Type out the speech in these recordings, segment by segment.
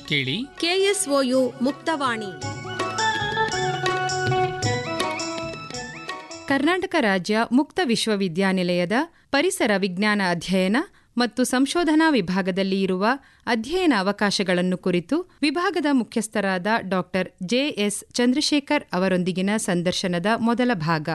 ಕೇಳಿ ಕೆಎಸ್ಒಯು ಮುಕ್ತವಾಣಿ ಕರ್ನಾಟಕ ರಾಜ್ಯ ಮುಕ್ತ ವಿಶ್ವವಿದ್ಯಾನಿಲಯದ ಪರಿಸರ ವಿಜ್ಞಾನ ಅಧ್ಯಯನ ಮತ್ತು ಸಂಶೋಧನಾ ವಿಭಾಗದಲ್ಲಿ ಇರುವ ಅಧ್ಯಯನ ಅವಕಾಶಗಳನ್ನು ಕುರಿತು ವಿಭಾಗದ ಮುಖ್ಯಸ್ಥರಾದ ಡಾಕ್ಟರ್ ಜೆಎಸ್ ಚಂದ್ರಶೇಖರ್ ಅವರೊಂದಿಗಿನ ಸಂದರ್ಶನದ ಮೊದಲ ಭಾಗ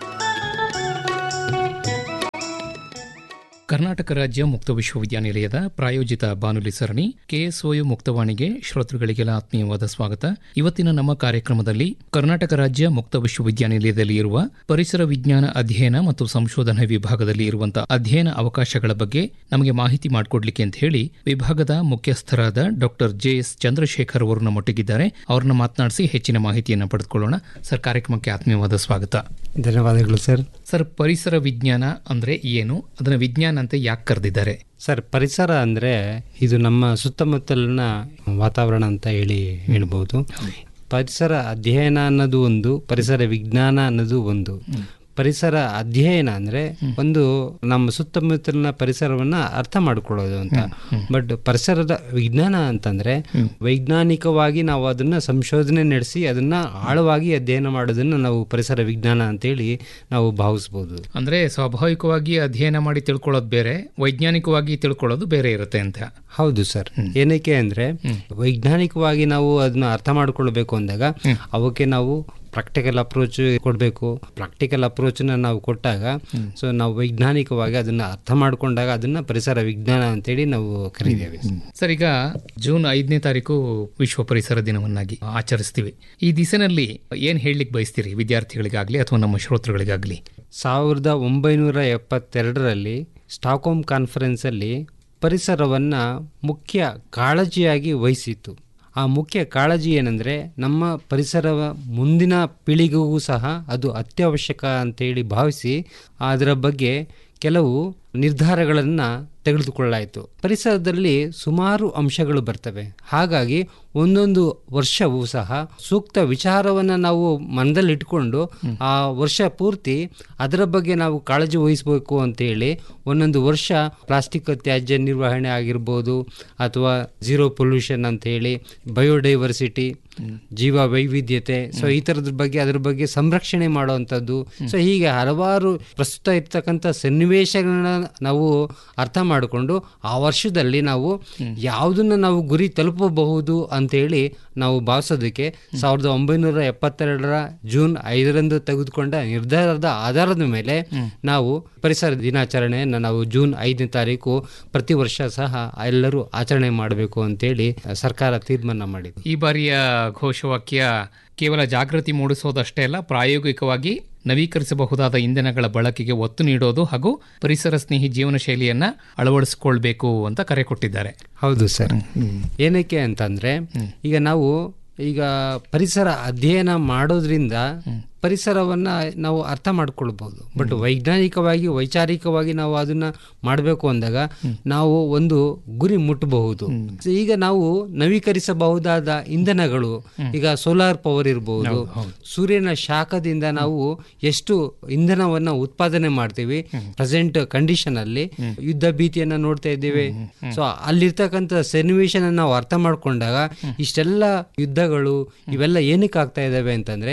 ಕರ್ನಾಟಕ ರಾಜ್ಯ ಮುಕ್ತ ವಿಶ್ವವಿದ್ಯಾನಿಲಯದ ಪ್ರಾಯೋಜಿತ ಬಾನುಲಿ ಸರಣಿ ಕೆಎಸ್ಒಯು ಮುಕ್ತವಾಣಿಗೆ ಶ್ರೋತೃಗಳಿಗೆಲ್ಲ ಆತ್ಮೀಯವಾದ ಸ್ವಾಗತ ಇವತ್ತಿನ ನಮ್ಮ ಕಾರ್ಯಕ್ರಮದಲ್ಲಿ ಕರ್ನಾಟಕ ರಾಜ್ಯ ಮುಕ್ತ ವಿಶ್ವವಿದ್ಯಾನಿಲಯದಲ್ಲಿ ಇರುವ ಪರಿಸರ ವಿಜ್ಞಾನ ಅಧ್ಯಯನ ಮತ್ತು ಸಂಶೋಧನಾ ವಿಭಾಗದಲ್ಲಿ ಇರುವಂತಹ ಅಧ್ಯಯನ ಅವಕಾಶಗಳ ಬಗ್ಗೆ ನಮಗೆ ಮಾಹಿತಿ ಮಾಡಿಕೊಡ್ಲಿಕ್ಕೆ ಅಂತ ಹೇಳಿ ವಿಭಾಗದ ಮುಖ್ಯಸ್ಥರಾದ ಡಾಕ್ಟರ್ ಜೆ ಎಸ್ ಚಂದ್ರಶೇಖರ್ ಅವರು ನಮ್ಮೊಟ್ಟಿಗಿದ್ದಾರೆ ಅವ್ರನ್ನ ಮಾತನಾಡಿಸಿ ಹೆಚ್ಚಿನ ಮಾಹಿತಿಯನ್ನು ಪಡೆದುಕೊಳ್ಳೋಣ ಸರ್ ಕಾರ್ಯಕ್ರಮಕ್ಕೆ ಆತ್ಮೀಯವಾದ ಸ್ವಾಗತ ಧನ್ಯವಾದಗಳು ಸರ್ ಸರ್ ಪರಿಸರ ವಿಜ್ಞಾನ ಅಂದ್ರೆ ಏನು ಅದನ್ನ ವಿಜ್ಞಾನ ಅಂತ ಯಾಕೆ ಕರೆದಿದ್ದಾರೆ ಸರ್ ಪರಿಸರ ಅಂದರೆ ಇದು ನಮ್ಮ ಸುತ್ತಮುತ್ತಲಿನ ವಾತಾವರಣ ಅಂತ ಹೇಳಿ ಹೇಳ್ಬೋದು ಪರಿಸರ ಅಧ್ಯಯನ ಅನ್ನೋದು ಒಂದು ಪರಿಸರ ವಿಜ್ಞಾನ ಅನ್ನೋದು ಒಂದು ಪರಿಸರ ಅಧ್ಯಯನ ಅಂದರೆ ಒಂದು ನಮ್ಮ ಸುತ್ತಮುತ್ತಲಿನ ಪರಿಸರವನ್ನ ಅರ್ಥ ಮಾಡ್ಕೊಳ್ಳೋದು ಅಂತ ಬಟ್ ಪರಿಸರದ ವಿಜ್ಞಾನ ಅಂತಂದ್ರೆ ವೈಜ್ಞಾನಿಕವಾಗಿ ನಾವು ಅದನ್ನ ಸಂಶೋಧನೆ ನಡೆಸಿ ಅದನ್ನ ಆಳವಾಗಿ ಅಧ್ಯಯನ ಮಾಡೋದನ್ನ ನಾವು ಪರಿಸರ ವಿಜ್ಞಾನ ಅಂತೇಳಿ ನಾವು ಭಾವಿಸ್ಬೋದು ಅಂದ್ರೆ ಸ್ವಾಭಾವಿಕವಾಗಿ ಅಧ್ಯಯನ ಮಾಡಿ ತಿಳ್ಕೊಳ್ಳೋದು ಬೇರೆ ವೈಜ್ಞಾನಿಕವಾಗಿ ತಿಳ್ಕೊಳ್ಳೋದು ಬೇರೆ ಇರುತ್ತೆ ಅಂತ ಹೌದು ಸರ್ ಏನಕ್ಕೆ ಅಂದ್ರೆ ವೈಜ್ಞಾನಿಕವಾಗಿ ನಾವು ಅದನ್ನ ಅರ್ಥ ಮಾಡ್ಕೊಳ್ಬೇಕು ಅಂದಾಗ ಅವಕ್ಕೆ ನಾವು ಪ್ರಾಕ್ಟಿಕಲ್ ಅಪ್ರೋಚ್ ಕೊಡಬೇಕು ಪ್ರಾಕ್ಟಿಕಲ್ ಅಪ್ರೋಚ್ನ ನಾವು ಕೊಟ್ಟಾಗ ಸೊ ನಾವು ವೈಜ್ಞಾನಿಕವಾಗಿ ಅದನ್ನ ಅರ್ಥ ಮಾಡ್ಕೊಂಡಾಗ ಅದನ್ನ ಪರಿಸರ ವಿಜ್ಞಾನ ಅಂತೇಳಿ ನಾವು ಕರೀತೇವೆ ಸರ್ ಈಗ ಜೂನ್ ಐದನೇ ತಾರೀಕು ವಿಶ್ವ ಪರಿಸರ ದಿನವನ್ನಾಗಿ ಆಚರಿಸ್ತೀವಿ ಈ ದಿಸೆನಲ್ಲಿ ಏನ್ ಹೇಳಲಿಕ್ಕೆ ಬಯಸ್ತೀರಿ ವಿದ್ಯಾರ್ಥಿಗಳಿಗಾಗ್ಲಿ ಅಥವಾ ನಮ್ಮ ಶ್ರೋತೃಗಳಿಗಾಗ್ಲಿ ಸಾವಿರದ ಒಂಬೈನೂರ ಎಪ್ಪತ್ತೆರಡರಲ್ಲಿ ಸ್ಟಾಕ್ಹೋಮ್ ಕಾನ್ಫರೆನ್ಸಲ್ಲಿ ಪರಿಸರವನ್ನು ಮುಖ್ಯ ಕಾಳಜಿಯಾಗಿ ವಹಿಸಿತ್ತು ಆ ಮುಖ್ಯ ಕಾಳಜಿ ಏನಂದರೆ ನಮ್ಮ ಪರಿಸರವ ಮುಂದಿನ ಪೀಳಿಗೆಗೂ ಸಹ ಅದು ಅತ್ಯವಶ್ಯಕ ಅಂತೇಳಿ ಭಾವಿಸಿ ಅದರ ಬಗ್ಗೆ ಕೆಲವು ನಿರ್ಧಾರಗಳನ್ನು ತೆಗೆದುಕೊಳ್ಳಾಯಿತು ಪರಿಸರದಲ್ಲಿ ಸುಮಾರು ಅಂಶಗಳು ಬರ್ತವೆ ಹಾಗಾಗಿ ಒಂದೊಂದು ವರ್ಷವೂ ಸಹ ಸೂಕ್ತ ವಿಚಾರವನ್ನು ನಾವು ಮನದಲ್ಲಿಟ್ಕೊಂಡು ಆ ವರ್ಷ ಪೂರ್ತಿ ಅದರ ಬಗ್ಗೆ ನಾವು ಕಾಳಜಿ ವಹಿಸಬೇಕು ಅಂತೇಳಿ ಒಂದೊಂದು ವರ್ಷ ಪ್ಲಾಸ್ಟಿಕ್ ತ್ಯಾಜ್ಯ ನಿರ್ವಹಣೆ ಆಗಿರ್ಬೋದು ಅಥವಾ ಝೀರೋ ಪೊಲ್ಯೂಷನ್ ಅಂತ ಹೇಳಿ ಬಯೋಡೈವರ್ಸಿಟಿ ಜೀವ ವೈವಿಧ್ಯತೆ ಸೊ ಈ ಥರದ ಬಗ್ಗೆ ಅದರ ಬಗ್ಗೆ ಸಂರಕ್ಷಣೆ ಮಾಡುವಂಥದ್ದು ಸೊ ಹೀಗೆ ಹಲವಾರು ಪ್ರಸ್ತುತ ಇರ್ತಕ್ಕಂಥ ಸನ್ನಿವೇಶಗಳನ್ನ ನಾವು ಅರ್ಥ ಮಾಡಿಕೊಂಡು ಆ ವರ್ಷದಲ್ಲಿ ನಾವು ಯಾವುದನ್ನ ನಾವು ಗುರಿ ತಲುಪಬಹುದು ಅಂತೇಳಿ ನಾವು ಭಾವಿಸೋದಕ್ಕೆ ಸಾವಿರದ ಒಂಬೈನೂರ ಎಪ್ಪತ್ತೆರಡರ ಜೂನ್ ಐದರಂದು ತೆಗೆದುಕೊಂಡ ನಿರ್ಧಾರದ ಆಧಾರದ ಮೇಲೆ ನಾವು ಪರಿಸರ ದಿನಾಚರಣೆಯನ್ನು ನಾವು ಜೂನ್ ಐದನೇ ತಾರೀಕು ಪ್ರತಿ ವರ್ಷ ಸಹ ಎಲ್ಲರೂ ಆಚರಣೆ ಮಾಡಬೇಕು ಅಂತೇಳಿ ಸರ್ಕಾರ ತೀರ್ಮಾನ ಮಾಡಿದೆ ಈ ಬಾರಿಯ ಘೋಷವಾಕ್ಯ ಕೇವಲ ಜಾಗೃತಿ ಮೂಡಿಸೋದಷ್ಟೇ ಅಲ್ಲ ಪ್ರಾಯೋಗಿಕವಾಗಿ ನವೀಕರಿಸಬಹುದಾದ ಇಂಧನಗಳ ಬಳಕೆಗೆ ಒತ್ತು ನೀಡೋದು ಹಾಗೂ ಪರಿಸರ ಸ್ನೇಹಿ ಜೀವನ ಶೈಲಿಯನ್ನ ಅಳವಡಿಸಿಕೊಳ್ಬೇಕು ಅಂತ ಕರೆ ಕೊಟ್ಟಿದ್ದಾರೆ ಹೌದು ಸರ್ ಏನಕ್ಕೆ ಅಂತಂದ್ರೆ ಈಗ ನಾವು ಈಗ ಪರಿಸರ ಅಧ್ಯಯನ ಮಾಡೋದ್ರಿಂದ ಪರಿಸರವನ್ನ ನಾವು ಅರ್ಥ ಮಾಡ್ಕೊಳ್ಬಹುದು ಬಟ್ ವೈಜ್ಞಾನಿಕವಾಗಿ ವೈಚಾರಿಕವಾಗಿ ನಾವು ಅದನ್ನ ಮಾಡಬೇಕು ಅಂದಾಗ ನಾವು ಒಂದು ಗುರಿ ಮುಟ್ಟಬಹುದು ಈಗ ನಾವು ನವೀಕರಿಸಬಹುದಾದ ಇಂಧನಗಳು ಈಗ ಸೋಲಾರ್ ಪವರ್ ಇರಬಹುದು ಸೂರ್ಯನ ಶಾಖದಿಂದ ನಾವು ಎಷ್ಟು ಇಂಧನವನ್ನ ಉತ್ಪಾದನೆ ಮಾಡ್ತೀವಿ ಪ್ರೆಸೆಂಟ್ ಕಂಡೀಷನ್ ಅಲ್ಲಿ ಯುದ್ಧ ಭೀತಿಯನ್ನ ನೋಡ್ತಾ ಇದ್ದೇವೆ ಸೊ ಅಲ್ಲಿರ್ತಕ್ಕಂಥ ಸನ್ನಿವೇಶನ ನಾವು ಅರ್ಥ ಮಾಡ್ಕೊಂಡಾಗ ಇಷ್ಟೆಲ್ಲ ಯುದ್ಧಗಳು ಇವೆಲ್ಲ ಏನಕ್ಕೆ ಆಗ್ತಾ ಇದಾವೆ ಅಂತಂದ್ರೆ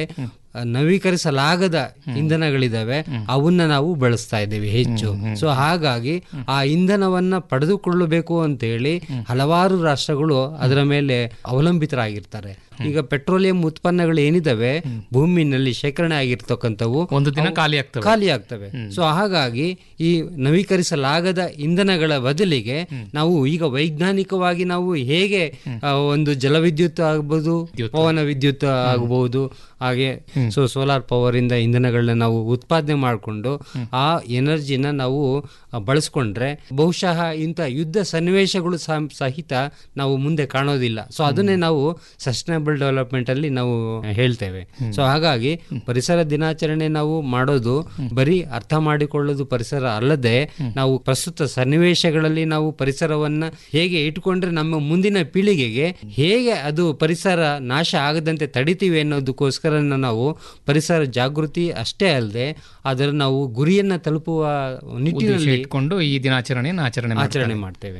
ನವೀಕರಿಸಲಾಗದ ಇಂಧನಗಳಿದಾವೆ ಅವನ್ನ ನಾವು ಬಳಸ್ತಾ ಇದ್ದೇವೆ ಹೆಚ್ಚು ಸೊ ಹಾಗಾಗಿ ಆ ಇಂಧನವನ್ನ ಪಡೆದುಕೊಳ್ಳಬೇಕು ಅಂತೇಳಿ ಹಲವಾರು ರಾಷ್ಟ್ರಗಳು ಅದರ ಮೇಲೆ ಅವಲಂಬಿತರಾಗಿರ್ತಾರೆ ಈಗ ಪೆಟ್ರೋಲಿಯಂ ಉತ್ಪನ್ನಗಳು ಏನಿದಾವೆ ಭೂಮಿನಲ್ಲಿ ಶೇಖರಣೆ ಆಗಿರ್ತಕ್ಕಂಥವು ಒಂದು ದಿನ ಖಾಲಿ ಆಗ್ತವೆ ಖಾಲಿ ಆಗ್ತವೆ ಸೊ ಹಾಗಾಗಿ ಈ ನವೀಕರಿಸಲಾಗದ ಇಂಧನಗಳ ಬದಲಿಗೆ ನಾವು ಈಗ ವೈಜ್ಞಾನಿಕವಾಗಿ ನಾವು ಹೇಗೆ ಆ, ಒಂದು ಜಲವಿದ್ಯುತ್ ಆಗ್ಬೋದು ಪವನ ವಿದ್ಯುತ್ ಆಗಬಹುದು ಹಾಗೆ ಸೊ ಸೋಲಾರ್ ಪವರ್ ಇಂದ ಇಂಧನಗಳನ್ನ ನಾವು ಉತ್ಪಾದನೆ ಮಾಡಿಕೊಂಡು ಆ ಎನರ್ಜಿನ ನಾವು ಆ, ಬಳಸ್ಕೊಂಡ್ರೆ ಬಹುಶಃ ಇಂಥ ಯುದ್ಧ ಸನ್ನಿವೇಶಗಳು ಸಹ- ಸಹಿತ ನಾವು ಮುಂದೆ ಕಾಣೋದಿಲ್ಲ ಸೊ ಅದನ್ನೇ ನಾವು ಸಸ್ಟೈನಬಲ್ ಡೆವಲಪ್ಮೆಂಟ್ ಅಲ್ಲಿ ನಾವು ಹೇಳ್ತೇವೆ ಸೊ ಹಾಗಾಗಿ ಪರಿಸರ ದಿನಾಚರಣೆ ನಾವು ಮಾಡೋದು ಬರೀ ಅರ್ಥ ಮಾಡಿಕೊಳ್ಳೋದು ಪರಿಸರ ಅಲ್ಲದೆ ನಾವು ಪ್ರಸ್ತುತ ಸನ್ನಿವೇಶಗಳಲ್ಲಿ ನಾವು ಪರಿಸರವನ್ನ ಹೇಗೆ ಇಟ್ಕೊಂಡ್ರೆ ನಮ್ಮ ಮುಂದಿನ ಪೀಳಿಗೆಗೆ ಹೇಗೆ ಅದು ಪರಿಸರ ನಾಶ ಆಗದಂತೆ ತಡಿತೀವಿ ಅನ್ನೋದಕ್ಕೋಸ್ಕರ ನಾವು ಪರಿಸರ ಜಾಗೃತಿ ಅಷ್ಟೇ ಅಲ್ಲದೆ ಅದರ ನಾವು ಗುರಿಯನ್ನ ತಲುಪುವ ಉದ್ದೇಶ ನಿಟ್ಟಿನಲ್ಲಿ ಇಟ್ಕೊಂಡು ಈ ದಿನಾಚರಣೆಯನ್ನು ಆಚರಣೆ ಮಾಡ್ತಾರೆ. ಆಚರಣೆ ಮಾಡ್ತೇವೆ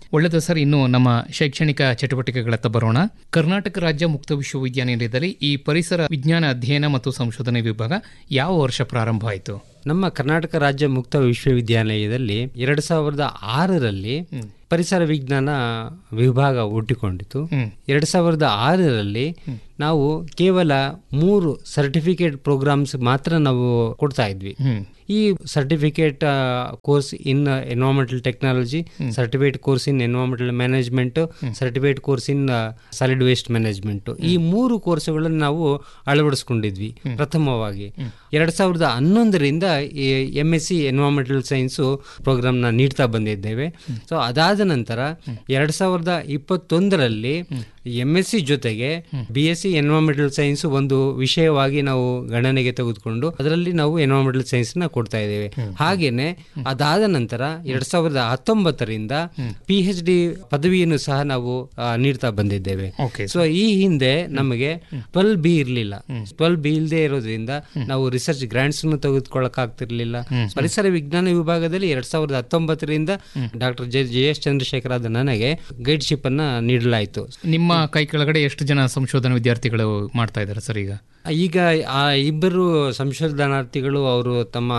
ಒಳ್ಳೆಯದು ಸರ್ ಇನ್ನು ನಮ್ಮ ಶೈಕ್ಷಣಿಕ ಚಟುವಟಿಕೆಗಳತ್ತ ಬರೋಣ ಕರ್ನಾಟಕ ರಾಜ್ಯ ಮುಕ್ತ ವಿಶ್ವವಿದ್ಯಾನಿಲಯದಲ್ಲಿ ಈ ಪರಿಸರ ವಿಜ್ಞಾನ ಅಧ್ಯಯನ ಮತ್ತು ಸಂಶೋಧನೆ ವಿಭಾಗ ಯಾವ ವರ್ಷ ಪ್ರಾರಂಭ ಆಯಿತು ನಮ್ಮ ಕರ್ನಾಟಕ ರಾಜ್ಯ ಮುಕ್ತ ವಿಶ್ವವಿದ್ಯಾಲಯದಲ್ಲಿ ಎರಡು ಸಾವಿರದ ಆರರಲ್ಲಿ ಪರಿಸರ ವಿಜ್ಞಾನ ವಿಭಾಗ ಹುಟ್ಟಿಕೊಂಡಿತು ಹ್ಮ್. ಎರಡು ಸಾವಿರದ ಆರರಲ್ಲಿ ನಾವು ಕೇವಲ ಮೂರು ಸರ್ಟಿಫಿಕೇಟ್ ಪ್ರೋಗ್ರಾಮ್ಸ್ ಮಾತ್ರ ನಾವು ಕೊಡ್ತಾ ಇದ್ವಿ ಹ್ಮ್ ಈ certificate course in environmental technology certificate course in environmental management certificate course in solid waste management ಈ ಮೂರು ಕೋರ್ಸ್ಗಳನ್ನು ನಾವು ಅಳವಡಿಸ್ಕೊಂಡಿದ್ವಿ ಪ್ರಥಮವಾಗಿ ಎರಡ್ ಸಾವಿರದ ಹನ್ನೊಂದರಿಂದ M S C environmental science ಪ್ರೋಗ್ರಾಮ್ನ ನೀಡ್ತಾ ಬಂದಿದ್ದೇವೆ ಸೊ ಅದಾದ ನಂತರ ಎರಡ್ ಸಾವಿರದ ಇಪ್ಪತ್ತೊಂದರಲ್ಲಿ ಎಂ ಎಸ್ ಸಿ ಜೊತೆಗೆ B S C environmental science ಒಂದು ವಿಷಯವಾಗಿ ನಾವು ಗಣನೆಗೆ ತೆಗೆದುಕೊಂಡು ಅದರಲ್ಲಿ ನಾವು ಎನ್ವೈರನ್ಮೆಂಟಲ್ ಸೈನ್ಸ್ ನ ಕೊಡ್ತಾ ಇದ್ದೇವೆ ಹಾಗೇನೆ ಅದಾದ ನಂತರ ಎರಡ್ ಸಾವಿರದ ಹತ್ತೊಂಬತ್ತರಿಂದ ಪಿ ಎಚ್ ಡಿ ಪದವಿಯನ್ನು ಸಹ ನಾವು ಆ, ನೀಡ್ತಾ ಬಂದಿದ್ದೇವೆ ಓಕೆ ಸೊ ಈ ಹಿಂದೆ ನಮಗೆ ಟ್ವೆಲ್ ಬಿ ಇರಲಿಲ್ಲ ಟ್ವೆಲ್ ಬಿ ಇಲ್ಲದೆ ಇರೋದ್ರಿಂದ ನಾವು ರಿಸರ್ಚ್ ಗ್ರಾಂಟ್ಸ್ ತೆಗೆದುಕೊಳ್ಳಕ್ ಆಗ್ತಿರ್ಲಿಲ್ಲ ಪರಿಸರ ವಿಜ್ಞಾನ ವಿಭಾಗದಲ್ಲಿ ಎರಡ್ ಸಾವಿರದ ಹತ್ತೊಂಬತ್ತರಿಂದ doctor J J S Chandrashekar ಆದ ನನಗೆ ಗೈಡ್ಶಿಪ್ ಅನ್ನ ನೀಡಲಾಯಿತು ನಿಮ್ಮ ಕೈ ಕೆಳಗಡೆ ಎಷ್ಟು ಜನ ಸಂಶೋಧನಾ ವಿದ್ಯಾರ್ಥಿಗಳು ಮಾಡ್ತಾ ಇದ್ದಾರೆ ಸರ್ ಈಗ ಈಗ ಆ ಇಬ್ಬರು ಸಂಶೋಧನಾರ್ಥಿಗಳು ಅವರು ತಮ್ಮ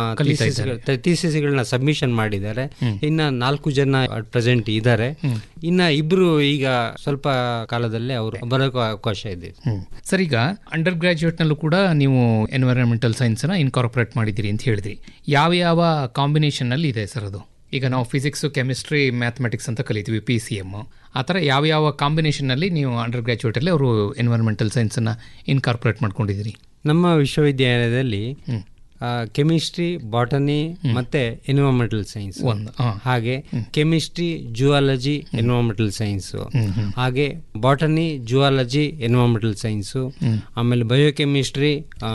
ಥೀಸಿಸ್ಗಳನ್ನ ಸಬ್ಮಿಷನ್ ಮಾಡಿದ್ದಾರೆ ಇನ್ನ ನಾಲ್ಕು ಜನ ಪ್ರೆಸೆಂಟ್ ಇದ್ದಾರೆ ಇನ್ನ ಇಬ್ರು ಈಗ ಸ್ವಲ್ಪ ಕಾಲದಲ್ಲೇ ಅವರು ಬರೋಕೆ ಅವಕಾಶ ಇದೆ ಸರ್ ಈಗ ಅಂಡರ್ ಗ್ರಾಜ್ಯುಯೇಟ್ನಲ್ಲೂ ಕೂಡ ನೀವು ಎನ್ವೈರನ್ಮೆಂಟಲ್ ಸೈನ್ಸ್ನ ಇನ್ಕಾರ್ಪೊರೇಟ್ ಮಾಡಿದ್ದೀರಿ ಅಂತ ಹೇಳಿದ್ರಿ ಯಾವ ಯಾವ ಕಾಂಬಿನೇಷನ್ನಲ್ಲಿ ಇದೆ ಸರ್ ಅದು ಈಗ ನಾವು ಫಿಸಿಕ್ಸ್ ಕೆಮಿಸ್ಟ್ರಿ ಮ್ಯಾಥಮೆಟಿಕ್ಸ್ ಅಂತ ಕಲಿತೀವಿ ಪಿ ಸಿ ಎಮ್ ಆ ಥರ ಯಾವ ಯಾವ ಕಾಂಬಿನೇಷನ್ನಲ್ಲಿ ನೀವು ಅಂಡರ್ ಗ್ರಾಜ್ಯುಯೇಟಲ್ಲಿ ಅವರು ಎನ್ವೈರನ್ಮೆಂಟಲ್ ಸೈನ್ಸನ್ನು ಇನ್ಕಾರ್ಪೊರೇಟ್ ಮಾಡ್ಕೊಂಡಿದ್ದೀರಿ ನಮ್ಮ ವಿಶ್ವವಿದ್ಯಾಲಯದಲ್ಲಿ ಕೆಮಿಸ್ಟ್ರಿ ಬಾಟನಿ ಮತ್ತೆ ಎನ್ವೈರನ್ಮೆಂಟಲ್ ಸೈನ್ಸ್ ಒಂದು ಹಾಂ ಹಾಗೆ ಕೆಮಿಸ್ಟ್ರಿ ಜುವಾಲಜಿ ಎನ್ವೈರನ್ಮೆಂಟಲ್ ಸೈನ್ಸ್ ಹಾಗೆ ಬಾಟನಿ ಜುವಾಲಜಿ ಎನ್ವೈರನ್ಮೆಂಟಲ್ ಸೈನ್ಸ್ ಆಮೇಲೆ biochemistry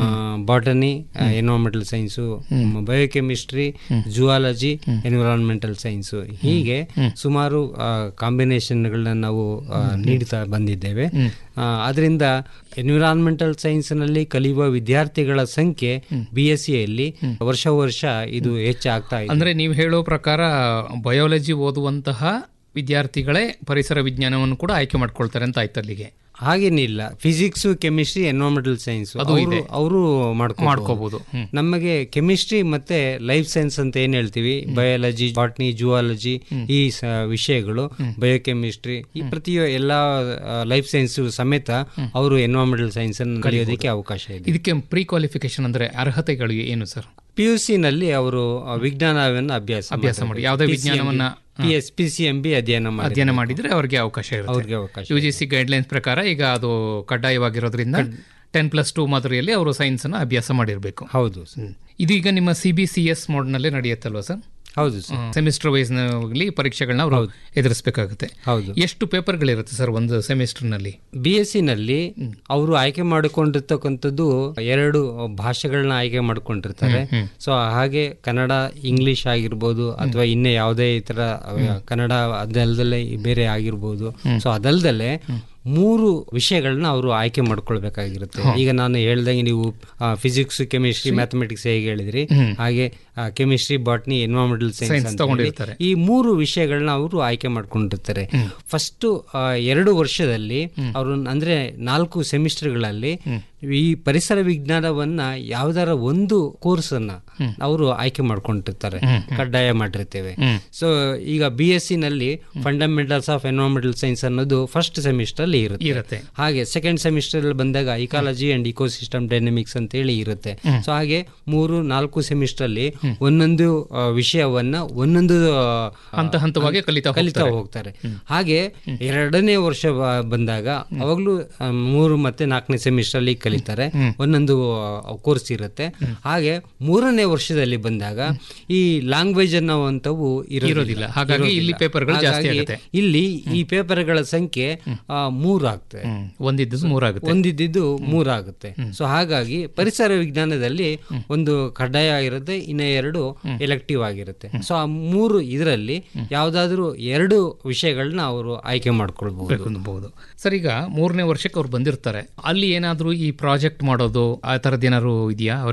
botany environmental science biochemistry zoology environmental science ಹೀಗೆ ಸುಮಾರು ಕಾಂಬಿನೇಷನ್ಗಳನ್ನ ನಾವು ಆ, ನೀಡ್ತಾ ಬಂದಿದ್ದೇವೆ ಅದರಿಂದ ಎನ್ವಿರಾನ್ಮೆಂಟಲ್ ಸೈನ್ಸ್ ನಲ್ಲಿ ಕಲಿಯುವ ವಿದ್ಯಾರ್ಥಿಗಳ ಸಂಖ್ಯೆ ಬಿ ಎಸ್ ಸಿಯಲ್ಲಿ ವರ್ಷ ವರ್ಷ ಇದು ಹೆಚ್ಚಾಗ್ತಾ ಇದೆ ಅಂದರೆ ನೀವು ಹೇಳೋ ಪ್ರಕಾರ ಬಯಾಲಜಿ ಓದುವಂತಹ ವಿದ್ಯಾರ್ಥಿಗಳೇ ಪರಿಸರ ವಿಜ್ಞಾನವನ್ನು ಕೂಡ ಆಯ್ಕೆ ಮಾಡ್ಕೊಳ್ತಾರೆ ಅಂತ ಆಯ್ತು ಅಲ್ಲಿಗೆ ಹಾಗೇನಿಲ್ಲ ಫಿಸಿಕ್ಸ್ ಕೆಮಿಸ್ಟ್ರಿ ಎನ್ವೈರನ್ಮೆಂಟಲ್ ಸೈನ್ಸ್ ಅವರು ಅವರು ಮಾಡ್ಕೋಬಹುದು ಹ್ಮ್. ನಮಗೆ ಕೆಮಿಸ್ಟ್ರಿ ಮತ್ತೆ ಲೈಫ್ ಸೈನ್ಸ್ ಅಂತ ಏನ್ ಹೇಳ್ತೀವಿ ಬಯಾಲಜಿ ಬಾಟ್ನಿ ಜುವಾಲಜಿ ಈ ಸ- ವಿಷಯಗಳು ಬಯೋಕೆಮಿಸ್ಟ್ರಿ ಈ ಪ್ರತಿ ಎಲ್ಲಾ ಲೈಫ್ ಸೈನ್ಸ್ ಸಮೇತ ಅವರು ಎನ್ವೈರನ್ಮೆಂಟಲ್ ಸೈನ್ಸ್ ಅನ್ನು ಕಲಿಯೋದಕ್ಕೆ ಅವಕಾಶ ಇದೆ ಇದಕ್ಕೆ ಪ್ರೀ ಕ್ವಾಲಿಫಿಕೇಶನ್ ಅಂದ್ರೆ ಅರ್ಹತೆಗಳು ಏನು ಸರ್ ಪಿ ಯು ಸಿ ನಲ್ಲಿ ಅವರು ವಿಜ್ಞಾನವನ್ನು ಅಭ್ಯಾಸ ಅಭ್ಯಾಸ ಮಾಡಿ ಯಾವುದೇ ವಿಜ್ಞಾನವನ್ನ P S P C M B ಅಧ್ಯಯನ ಮಾಡಿ ಅಧ್ಯಯನ ಮಾಡಿದ್ರೆ ಅವ್ರಿಗೆ ಅವಕಾಶ ಇರುತ್ತೆ ಅವ್ರಿಗೆ ಅವಕಾಶ ಯು ಜಿ ಸಿ ಗೈಡ್ಲೈನ್ಸ್ ಪ್ರಕಾರ ಈಗ ಅದು ಕಡ್ಡಾಯವಾಗಿರೋದ್ರಿಂದ ಟೆನ್ ಪ್ಲಸ್ ಟೂ ಮಾದರಿಯಲ್ಲಿ ಅವರು ಸೈನ್ಸ್ ಅನ್ನ ಅಭ್ಯಾಸ ಮಾಡಿರಬೇಕು ಹೌದು ಸರ್. ಇದು ಈಗ ನಿಮ್ಮ ಸಿ ಬಿ ಸಿ ಎಸ್ ಮೋಡ್ನಲ್ಲೇ ನಡೆಯುತ್ತಲ್ವಾ ಸರ್ ಹೌದು ಸರ್ ಸೆಮಿಸ್ಟರ್ ವೈಸ್ ನಲ್ಲಿ ಪರೀಕ್ಷೆಗಳನ್ನ ಅವರು ಎದುರಿಸಬೇಕಾಗುತ್ತೆ ಹೌದು ಎಷ್ಟು ಪೇಪರ್ಗಳಿರುತ್ತೆ ಸರ್ ಒಂದು ಸೆಮಿಸ್ಟರ್ನಲ್ಲಿ ಬಿ ಎಸ್ ಸಿ ನಲ್ಲಿ ಅವರು ಆಯ್ಕೆ ಮಾಡಿಕೊಂಡಿರ್ತಕ್ಕಂಥದ್ದು ಎರಡು ಭಾಷೆಗಳನ್ನ ಆಯ್ಕೆ ಮಾಡ್ಕೊಂಡಿರ್ತಾರೆ ಸೊ ಹಾಗೆ ಕನ್ನಡ ಇಂಗ್ಲಿಷ್ ಆಗಿರ್ಬೋದು ಅಥವಾ ಇನ್ನೇ ಯಾವುದೇ ಇತರ ಅಹ್, ಕನ್ನಡ ಅದಲ್ದಲೆ ಬೇರೆ ಆಗಿರ್ಬೋದು ಸೊ ಅದಲ್ದಲೆ ಮೂರು ವಿಷಯಗಳನ್ನ ಅವರು ಆಯ್ಕೆ ಮಾಡ್ಕೊಳ್ಬೇಕಾಗಿರುತ್ತೆ ಈಗ ನಾನು ಹೇಳ್ದಂಗೆ ನೀವು ಫಿಸಿಕ್ಸ್ ಕೆಮಿಸ್ಟ್ರಿ ಮ್ಯಾಥಮೆಟಿಕ್ಸ್ ಹೇಗೆ ಹೇಳಿದ್ರಿ ಹಾಗೆ ಕೆಮಿಸ್ಟ್ರಿ ಬಾಟ್ನಿ ಎನ್ವೈರನ್ಮೆಂಟಲ್ ಸೈನ್ಸ್ ಅಂತ ತಗೊಂಡಿರ್ತಾರೆ. ಹೇಳಿ ಈ ಮೂರು ವಿಷಯಗಳನ್ನ ಅವರು ಆಯ್ಕೆ ಮಾಡ್ಕೊಂಡಿರ್ತಾರೆ ಫಸ್ಟ್ ಎರಡು ವರ್ಷದಲ್ಲಿ ಅವರು ಅಂದ್ರೆ ನಾಲ್ಕು ಸೆಮಿಸ್ಟರ್ಗಳಲ್ಲಿ ಈ ಪರಿಸರ ವಿಜ್ಞಾನವನ್ನ ಯಾವ್ದಾರ ಒಂದು ಕೋರ್ಸ್ ಅನ್ನ ಅವರು ಆಯ್ಕೆ ಮಾಡ್ಕೊಂಡಿರ್ತಾರೆ ಕಡ್ಡಾಯ ಮಾಡಿರ್ತೇವೆ ಸೊ ಈಗ ಬಿ ಎಸ್ ಸಿ ನಲ್ಲಿ ಫಂಡಮೆಂಟಲ್ಸ್ ಆಫ್ ಎನ್ವೈರನ್ಮೆಂಟಲ್ ಸೈನ್ಸ್ ಅನ್ನೋದು ಫಸ್ಟ್ ಸೆಮಿಸ್ಟರ್ ಅಲ್ಲಿ ಇರುತ್ತೆ ಇರುತ್ತೆ ಹಾಗೆ ಸೆಕೆಂಡ್ ಸೆಮಿಸ್ಟರ್ ಅಲ್ಲಿ ಬಂದಾಗ ಇಕಾಲಜಿ ಅಂಡ್ ಇಕೋಸಿಸ್ಟಮ್ ಡೈನಮಿಕ್ಸ್ ಅಂತ ಹೇಳಿ ಇರುತ್ತೆ ಸೊ ಹಾಗೆ ಮೂರು ನಾಲ್ಕು ಸೆಮಿಸ್ಟರ್ ಅಲ್ಲಿ ಒಂದೊಂದು ಆ, ವಿಷಯವನ್ನ ಒಂದೊಂದು ಆ, ಹಂತ ಹಂತವಾಗಿ ಕಲಿತಾ ಕಲಿತಾ ಹೋಗ್ತಾರೆ ಹಾಗೆ ಎರಡನೇ ವರ್ಷ ಬ- ಬಂದಾಗ ಅವಾಗ್ಲೂ ಆ, ಮೂರು ಮತ್ತೆ ನಾಲ್ಕನೇ ಸೆಮಿಸ್ಟರ್ ಅಲ್ಲಿ ಕಲಿತಾರೆ ಒಂದೊಂದು ಕೋರ್ಸ್ ಇರುತ್ತೆ ಹಾಗೆ ಮೂರನೇ ವರ್ಷದಲ್ಲಿ ಬಂದಾಗ ಈ ಲ್ಯಾಂಗ್ವೇಜ್ ಅನ್ನುವಂಥವು ಇರೋದಿಲ್ಲ. ಹಾಗಾಗಿ ಇಲ್ಲಿ ಪೇಪರ್ಗಳು ಜಾಸ್ತಿ ಹಾಗಾಗಿ ಆಗುತ್ತೆ. ಇಲ್ಲಿ ಈ ಪೇಪರ್ಗಳ ಸಂಖ್ಯೆ ಆ, ಮೂರಾಗ್ತದೆ ಹ್ಮ್. ಒಂದಿದ್ದು ಮೂರಾಗುತ್ತೆ ಒಂದಿದ್ದು ಮೂರಾಗುತ್ತೆ ಸೊ ಹಾಗಾಗಿ ಪರಿಸರ ವಿಜ್ಞಾನದಲ್ಲಿ ಒಂದು ಕಡ್ಡಾಯ ಆಗಿರುತ್ತೆ ಇನ್ನ ಎರಡು ಎಲೆಕ್ಟಿವ್ ಆಗಿರುತ್ತೆ ಸೊ ಆ ಮೂರು ಇದರಲ್ಲಿ ಯಾವ್ದಾದ್ರು ಎರಡು ವಿಷಯಗಳನ್ನ ಅವರು ಆಯ್ಕೆ ಮಾಡ್ಕೊಳ್ಬಹುದು ಅನ್ಬಹುದು ಸರ್ ಈಗ ಮೂರನೇ ವರ್ಷಕ್ಕೆ ಅವ್ರು ಬಂದಿರ್ತಾರೆ ಅಲ್ಲಿ ಏನಾದರೂ ಈ ಪ್ರಾಜೆಕ್ಟ್ ಮಾಡೋದು ಆ ಥರದ್ದು ಏನಾದ್ರು ಇದೆಯಾ ಅವರಿಗೆ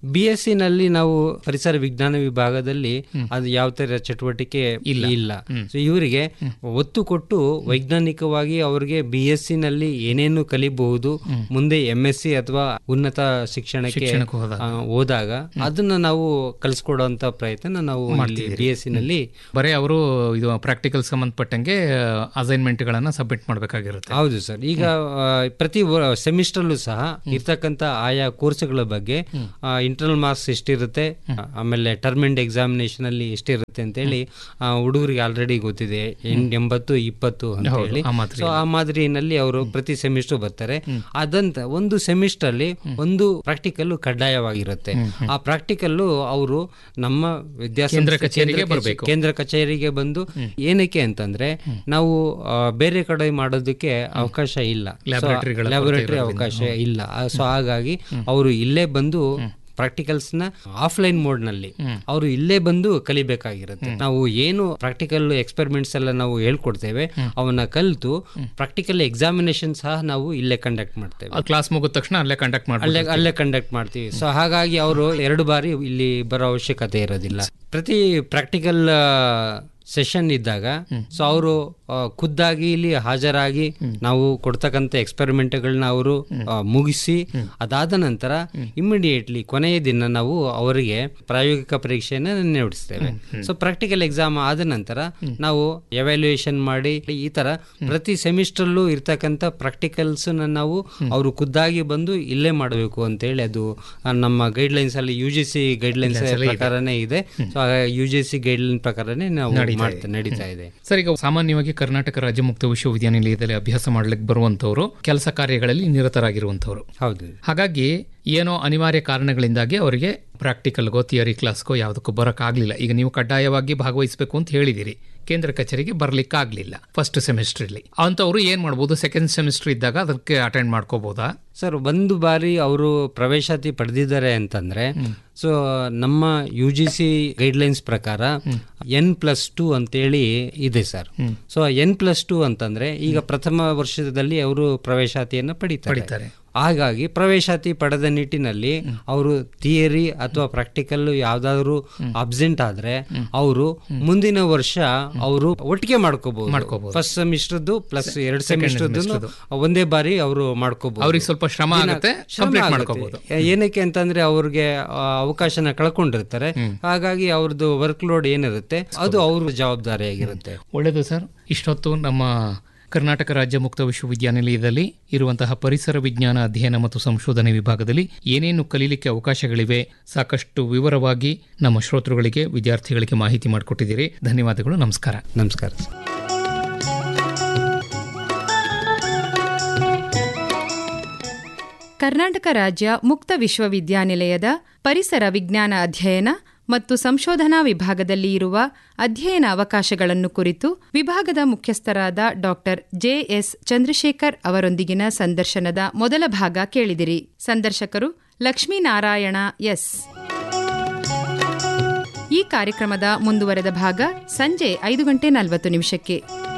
ಬಿ ಎಸ್ ಸಿ ನಲ್ಲಿ ನಾವು ಪರಿಸರ ವಿಜ್ಞಾನ ವಿಭಾಗದಲ್ಲಿ ಅದು ಯಾವ ತರ ಚಟುವಟಿಕೆ ಇಲ್ಲ ಸೊ ಇವರಿಗೆ ಒತ್ತು ಕೊಟ್ಟು ವೈಜ್ಞಾನಿಕವಾಗಿ ಅವರಿಗೆ ಬಿ ಎಸ್ ಸಿ ನಲ್ಲಿ ಏನೇನು ಕಲಿಬಹುದು ಮುಂದೆ ಎಂ ಎಸ್ ಸಿ ಅಥವಾ ಉನ್ನತ ಶಿಕ್ಷಣಕ್ಕೆ ಶಿಕ್ಷಣಕ್ಕೆ ಹೋದಾಗ. ಆ, ಹೋದಾಗ ಅದನ್ನ ನಾವು ಕಲಿಸ್ಕೊಡುವಂತ ಪ್ರಯತ್ನ ನಾವು ಬಿ ಎಸ್ ಸಿ ನಲ್ಲಿ ಬರೀ ಅವರು ಇದು ಪ್ರಾಕ್ಟಿಕಲ್ ಸಂಬಂಧಪಟ್ಟಂಗೆ ಅಸೈನ್ಮೆಂಟ್ ಗಳನ್ನ ಸಬ್ಮಿಟ್ ಮಾಡಬೇಕಾಗಿರುತ್ತೆ ಹೌದು ಸರ್ ಈಗ ಆ, ಪ್ರತಿ ಸೆಮಿಸ್ಟರ್ಲು ಸಹ ಇರ್ತಕ್ಕಂಥ ಆಯಾ ಕೋರ್ಸ್ಗಳ ಬಗ್ಗೆ ಇಂಟರ್ನಲ್ ಮಾರ್ಕ್ಸ್ ಎಷ್ಟಿರುತ್ತೆ ಆ, ಆಮೇಲೆ ಟರ್ಮ್ ಅಂಡ್ ಎಕ್ಸಾಮಿನೇಷನ್ ಅಲ್ಲಿ ಎಷ್ಟಿರುತ್ತೆ ಅಂತೇಳಿ ಆ, ಹುಡುಗರಿಗೆ ಆಲ್ರೆಡಿ ಗೊತ್ತಿದೆ ಎಂ- ಎಂಬತ್ತು ಇಪ್ಪತ್ತು ಅಂತ ಹೇಳಿ ಆ ಮಾದರಿ. ಸೊ ಆ ಮಾದರಿನಲ್ಲಿ ಅವರು ಪ್ರತಿ ಸೆಮಿಸ್ಟರ್ ಬರ್ತಾರೆ ಅದಂತ ಒಂದು ಸೆಮಿಸ್ಟರ್ ಅಲ್ಲಿ ಒಂದು ಪ್ರಾಕ್ಟಿಕಲ್ ಕಡ್ಡಾಯವಾಗಿರುತ್ತೆ ಆ ಪ್ರಾಕ್ಟಿಕಲ್ ಅವರು ನಮ್ಮ ವಿದ್ಯಾಸಂಸ್ಥೆ ಕೇಂದ್ರ ಕಚೇರಿಗೆ ಕೇಂದ್ರ ಕಚೇ- ಬರ್ಬೇಕು. ಕೇಂದ್ರ ಕಚೇರಿಗೆ ಬಂದು ಏನಕ್ಕೆ ಅಂತಂದ್ರೆ ನಾವು ಆ, ಬೇರೆ ಕಡೆ ಮಾಡೋದಕ್ಕೆ ಅವಕಾಶ ಇಲ್ಲ ಲ್ಯಾಬೊರೇಟರಿಗಳ ಲ್ಯಾಬೊರೇಟರಿ ಅವಕಾಶ ಇಲ್ಲ ಸೊ ಹಾಗಾಗಿ ಅವರು ಇಲ್ಲೇ ಬಂದು ಪ್ರಾಕ್ಟಿಕಲ್ಸ್ ನ ಆಫ್ಲೈನ್ ಮೋಡ್ ನಲ್ಲಿ ಅವರು ಇಲ್ಲೇ ಬಂದು ಕಲಿಬೇಕಾಗಿರುತ್ತೆ ನಾವು ಏನು ಪ್ರಾಕ್ಟಿಕಲ್ ಎಕ್ಸ್ಪೆರಿಮೆಂಟ್ಸ್ ಎಲ್ಲ ನಾವು ಹೇಳ್ಕೊಡ್ತೇವೆ ಅವನ್ನ ಕಲಿತು ಪ್ರಾಕ್ಟಿಕಲ್ ಎಕ್ಸಾಮಿನೇಷನ್ ಸಹ ನಾವು ಇಲ್ಲೇ ಕಂಡಕ್ಟ್ ಮಾಡ್ತೇವೆ ಕ್ಲಾಸ್ ಮುಗಿದ ತಕ್ಷಣ ಅಲ್ಲೇ ಕಂಡಕ್ಟ್ ಮಾಡಿ ಅಲ್ಲೇ ಅಲ್ಲೇ ಕಂಡಕ್ಟ್ ಮಾಡ್ತೀವಿ ಸೊ ಹಾಗಾಗಿ ಅವರು ಎರಡು ಬಾರಿ ಇಲ್ಲಿ ಬರೋ ಅವಶ್ಯಕತೆ ಇರೋದಿಲ್ಲ ಪ್ರತಿ ಪ್ರಾಕ್ಟಿಕಲ್ ಸೆಷನ್ ಇದ್ದಾಗ ಸೊ ಅವರು ಖುದ್ದಾಗಿ ಇಲ್ಲಿ ಹಾಜರಾಗಿ ನಾವು ಕೊಡ್ತಕ್ಕಂಥ ಎಕ್ಸ್ಪೆರಿಮೆಂಟ್ಗಳನ್ನ ಅವರು ಮುಗಿಸಿ ಅದಾದ ನಂತರ ಇಮಿಡಿಯೇಟ್ಲಿ ಕೊನೆಯ ದಿನ ನಾವು ಅವರಿಗೆ ಪ್ರಾಯೋಗಿಕ ಪರೀಕ್ಷೆಯನ್ನು ನಡೆಸ್ತೇವೆ ಸೊ ಪ್ರಾಕ್ಟಿಕಲ್ ಎಕ್ಸಾಮ್ ಆದ ನಂತರ ನಾವು ಎವ್ಯಾಲ್ಯೂಯೇಷನ್ ಮಾಡಿ ಈ ತರ ಪ್ರತಿ ಸೆಮಿಸ್ಟರ್ಲ್ಲೂ ಇರ್ತಕ್ಕಂಥ ಪ್ರಾಕ್ಟಿಕಲ್ಸ್ ನಾವು ಅವರು ಖುದ್ದಾಗಿ ಬಂದು ಇಲ್ಲೇ ಮಾಡಬೇಕು ಅಂತೇಳಿ ಅದು ಆ, ನಮ್ಮ ಗೈಡ್ಲೈನ್ಸ್ ಅಲ್ಲಿ ಯು ಜಿ ಸಿ ಗೈಡ್ಲೈನ್ಸ್ ಪ್ರಕಾರನೇ ಇದೆ so U G C guideline ಪ್ರಕಾರನೇ ನಾವು ಮಾಡ್ತಾ ನಡೀತಾ ಇದೆ ಸರ್ ಈಗ ಸಾಮಾನ್ಯವಾಗಿ ಕರ್ನಾಟಕ ರಾಜ್ಯ ಮುಕ್ತ ವಿಶ್ವವಿದ್ಯಾನಿಲಯದಲ್ಲಿ ಅಭ್ಯಾಸ ಮಾಡ್ಲಿಕ್ಕೆ ಬರುವಂತವರು ಕೆಲಸ ಕಾರ್ಯಗಳಲ್ಲಿ ನಿರತರಾಗಿರುವಂತವರು ಹೌದು ಹಾಗಾಗಿ ಏನೋ ಅನಿವಾರ್ಯ ಕಾರಣಗಳಿಂದಾಗಿ ಅವರಿಗೆ ಪ್ರಾಕ್ಟಿಕಲ್ಗೋ ಥಿಯರಿ ಕ್ಲಾಸ್ಗೋ ಯಾವುದಕ್ಕೂ ಬರೋಕ್ಕಾಗಲಿಲ್ಲ ಈಗ ನೀವು ಕಡ್ಡಾಯವಾಗಿ ಭಾಗವಹಿಸಬೇಕು ಅಂತ ಹೇಳಿದಿರಿ ಕೇಂದ್ರ ಕಚೇರಿಗೆ ಬರ್ಲಿಕ್ಕಾಗಲಿಲ್ಲ ಫಸ್ಟ್ ಸೆಮಿಸ್ಟ್ರಲ್ಲಿ ಅಂಥವ್ರು ಏನು ಮಾಡ್ಬೋದು ಸೆಕೆಂಡ್ ಸೆಮಿಸ್ಟರ್ ಇದ್ದಾಗ ಅದಕ್ಕೆ ಅಟೆಂಡ್ ಮಾಡ್ಕೋಬೋದಾ ಸರ್ ಒಂದು ಬಾರಿ ಅವರು ಪ್ರವೇಶಾತಿ ಪಡೆದಿದ್ದಾರೆ ಅಂತಂದ್ರೆ ಸೊ ನಮ್ಮ ಯು ಜಿ ಸಿ ಗೈಡ್ಲೈನ್ಸ್ ಪ್ರಕಾರ ಎನ್ ಪ್ಲಸ್ ಟು ಅಂತೇಳಿ ಇದೆ sir so N plus two ಅಂತಂದ್ರೆ ಈಗ ಪ್ರಥಮ ವರ್ಷದಲ್ಲಿ ಅವರು ಪ್ರವೇಶಾತಿಯನ್ನು ಪಡಿತಾರೆ ಪಡಿತಾರೆ. ಹಾಗಾಗಿ ಪ್ರವೇಶಾತಿ ಪಡೆದ ನಿಟ್ಟಿನಲ್ಲಿ ಅವರು ಥಿಯರಿ ಅಥವಾ ಪ್ರಾಕ್ಟಿಕಲ್ ಯಾವ್ದಾದ್ರು ಅಬ್ಸೆಂಟ್ ಆದ್ರೆ ಅವರು ಮುಂದಿನ ವರ್ಷ ಅವರು ಒಟ್ಟಿಗೆ ಮಾಡ್ಕೋಬಹುದು ಮಾಡ್ಕೋಬಹುದು. ಫಸ್ಟ್ ಸೆಮಿಸ್ಟರ್ದು ಪ್ಲಸ್ ಎರಡು ಸೆಮಿಸ್ಟರ್ದು ಒಂದೇ ಬಾರಿ ಅವರು ಮಾಡ್ಕೋಬಹುದು ಅವ್ರಿಗೆ ಸ್ವಲ್ಪ ಶ್ರಮ ದಿನ- ಆಗುತ್ತೆ ಶ್ರಮ ಕಂಪ್ಲೀಟ್ ಆಗುತ್ತೆ. ಮಾಡ್ಕೋಬಹುದು ಏನಕ್ಕೆ ಅಂತಂದ್ರೆ ಅವ್ರಿಗೆ ಆ, ಅವಕಾಶನ ಕಳ್ಕೊಂಡಿರ್ತಾರೆ ಹಾಗಾಗಿ ಅವ್ರದ್ದು ವರ್ಕ್ ಲೋಡ್ ಏನಿರುತ್ತೆ ಅದು ಅವ್ರ ಜವಾಬ್ದಾರಿಯಾಗಿರುತ್ತೆ ಒಳ್ಳೆಯದು ಸರ್ ಇಷ್ಟೊತ್ತು ನಮ್ಮ ಕರ್ನಾಟಕ ರಾಜ್ಯ ಮುಕ್ತ ವಿಶ್ವವಿದ್ಯಾನಿಲಯದಲ್ಲಿ ಇರುವಂತಹ ಪರಿಸರ ವಿಜ್ಞಾನ ಅಧ್ಯಯನ ಮತ್ತು ಸಂಶೋಧನೆ ವಿಭಾಗದಲ್ಲಿ ಏನೇನು ಕಲೀಲಿಕ್ಕೆ ಅವಕಾಶಗಳಿವೆ ಸಾಕಷ್ಟು ವಿವರವಾಗಿ ನಮ್ಮ ಶ್ರೋತೃಗಳಿಗೆ ವಿದ್ಯಾರ್ಥಿಗಳಿಗೆ ಮಾಹಿತಿ ಮಾಡಿಕೊಟ್ಟಿದ್ದೀರಿ ಧನ್ಯವಾದಗಳು ನಮಸ್ಕಾರ ನಮಸ್ಕಾರ ಸರ್. ಕರ್ನಾಟಕ ರಾಜ್ಯ ಮುಕ್ತ ವಿಶ್ವವಿದ್ಯಾನಿಲಯದ ಪರಿಸರ ವಿಜ್ಞಾನ ಅಧ್ಯಯನ ಮತ್ತು ಸಂಶೋಧನಾ ವಿಭಾಗದಲ್ಲಿ ಇರುವ ಅಧ್ಯಯನ ಅವಕಾಶಗಳನ್ನು ಕುರಿತು ವಿಭಾಗದ ಮುಖ್ಯಸ್ಥರಾದ ಡಾಕ್ಟರ್ ಜೆಎಸ್ ಚಂದ್ರಶೇಖರ್ ಅವರೊಂದಿಗಿನ ಸಂದರ್ಶನದ ಮೊದಲ ಭಾಗ ಕೇಳಿದಿರಿ ಸಂದರ್ಶಕರು ಲಕ್ಷ್ಮೀನಾರಾಯಣ ಎಸ್ ಈ ಕಾರ್ಯಕ್ರಮದ ಮುಂದುವರೆದ ಭಾಗ ಸಂಜೆ ಐದು ಗಂಟೆ ನಲವತ್ತು ನಿಮಿಷಕ್ಕೆ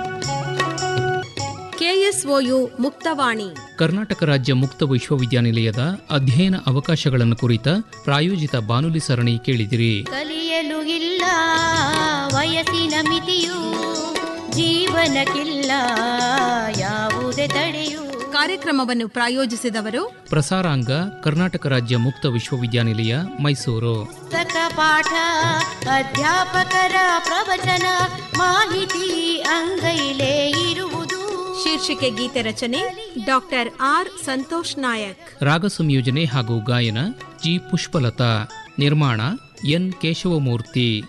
ಕೆಎಸ್ಒಯು ಮುಕ್ತವಾಣಿ ಕರ್ನಾಟಕ ರಾಜ್ಯ ಮುಕ್ತ ವಿಶ್ವವಿದ್ಯಾನಿಲಯದ ಅಧ್ಯಯನ ಅವಕಾಶಗಳನ್ನು ಕುರಿತ ಪ್ರಾಯೋಜಿತ ಬಾನುಲಿ ಸರಣಿ ಕೇಳಿದಿರಿ ಕಲಿಯಲು ಇಲ್ಲ ವಯಸ್ಸಿನ ಮಿತಿಯು ಜೀವನಕ್ಕಿಲ್ಲ ಯಾವುದೇ ತಡೆಯು ಕಾರ್ಯಕ್ರಮವನ್ನು ಪ್ರಾಯೋಜಿಸಿದವರು ಪ್ರಸಾರಾಂಗ ಕರ್ನಾಟಕ ರಾಜ್ಯ ಮುಕ್ತ ವಿಶ್ವವಿದ್ಯಾನಿಲಯ ಮೈಸೂರು ಪುಸ್ತಕ ಪಾಠ ಅಧ್ಯಾಪಕರ ಪ್ರವಚನ ಮಾಹಿತಿ ಅಂಗೈಲೇ ಇರುವುದು ಶೀರ್ಷಿಕೆ ಗೀತೆ ರಚನೆ ಡಾಕ್ಟರ್ ಆರ್ ಸಂತೋಷ್ ನಾಯಕ್ ರಾಗ ಸಂಯೋಜನೆ ಹಾಗೂ ಗಾಯನ ಜಿ ಪುಷ್ಪಲತಾ ನಿರ್ಮಾಣ ಎನ್ ಕೇಶವಮೂರ್ತಿ